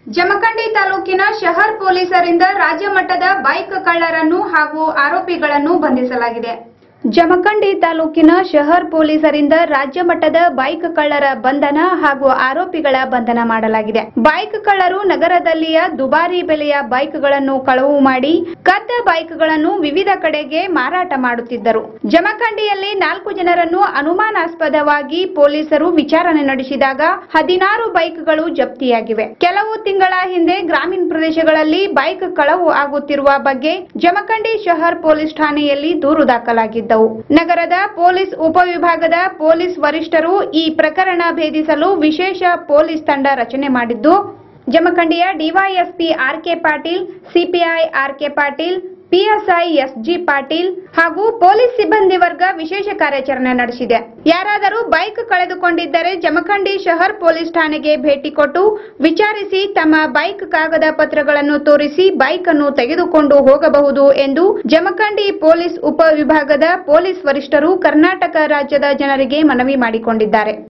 ಜಮಖಂಡಿ ತಾಲೂಕಿನ ಶಹರ್ ಪೊಲೀಸರಿಂದ ರಾಜ್ಯ ಮಟ್ಟದ ಬೈಕ್ ಕಳ್ಳರನ್ನು ಹಾಗೂ ಆರೋಪಿಗಳನ್ನು ಬಂಧಿಸಲಾಗಿದೆ ಜಮಖಂಡಿ ತಾಲೂಕಿನ ಶಹರ್ ಪೊಲೀಸರಿಂದ ರಾಜ್ಯ ಮಟ್ಟದ ಬೈಕ್ ಕಳ್ಳರ ಬಂಧನ ಹಾಗೂ ಆರೋಪಿಗಳ ಬಂಧನ ಮಾಡಲಾಗಿದೆ ಬೈಕ್ ಕಳ್ಳರು ನಗರದಲ್ಲಿಯ ದುಬಾರಿ ಬೆಲೆಯ ಬೈಕ್ಗಳನ್ನು ಕಳವು ಮಾಡಿ ಕದ್ದ ಬೈಕ್ಗಳನ್ನು ವಿವಿಧ ಕಡೆಗೆ ಮಾರಾಟ ಮಾಡುತ್ತಿದ್ದರು ಜಮಖಂಡಿಯಲ್ಲಿ ನಾಲ್ಕು ಜನರನ್ನು ಅನುಮಾನಾಸ್ಪದವಾಗಿ ಪೊಲೀಸರು ವಿಚಾರಣೆ ನಡೆಸಿದಾಗ ಹದಿನಾರು ಬೈಕ್ಗಳು ಜಪ್ತಿಯಾಗಿವೆ ಕೆಲವು ತಿಂಗಳ ಹಿಂದೆ ಗ್ರಾಮೀಣ ಪ್ರದೇಶಗಳಲ್ಲಿ ಬೈಕ್ ಕಳವು ಆಗುತ್ತಿರುವ ಬಗ್ಗೆ ಜಮಖಂಡಿ ಶಹರ್ ಪೊಲೀಸ್ ಠಾಣೆಯಲ್ಲಿ ದೂರು ದಾಖಲಾಗಿದ್ದವು ನಗರದ ಪೊಲೀಸ್ ಉಪವಿಭಾಗದ ಪೊಲೀಸ್ ವರಿಷ್ಠರು ಈ ಪ್ರಕರಣ ಭೇದಿಸಲು ವಿಶೇಷ ಪೊಲೀಸ್ ತಂಡ ರಚನೆ ಮಾಡಿದ್ದು ಜಮಖಂಡಿಯ DYSP R K Patil CPI R K Patil PSI SG Patil ಹಾಗೂ ಪೊಲೀಸ್ ಸಿಬ್ಬಂದಿ ವರ್ಗ ವಿಶೇಷ ಕಾರ್ಯಾಚರಣೆ ನಡೆಸಿದೆ ಯಾರಾದರೂ ಬೈಕ್ ಕಳೆದುಕೊಂಡಿದ್ದರೆ ಜಮಖಂಡಿ ಶಹರ್ ಪೊಲೀಸ್ ಠಾಣೆಗೆ ಭೇಟಿ ಕೊಟ್ಟು ವಿಚಾರಿಸಿ ತಮ್ಮ ಬೈಕ್ ಕಾಗದ ಪತ್ರಗಳನ್ನು ತೋರಿಸಿ ಬೈಕ್ ಅನ್ನು ತೆಗೆದುಕೊಂಡು ಹೋಗಬಹುದು ಎಂದು ಜಮಖಂಡಿ ಪೊಲೀಸ್ ಉಪವಿಭಾಗದ ಪೊಲೀಸ್ ವರಿಷ್ಠರು ಕರ್ನಾಟಕ ರಾಜ್ಯದ ಜನರಿಗೆ ಮನವಿ ಮಾಡಿಕೊಂಡಿದ್ದಾರೆ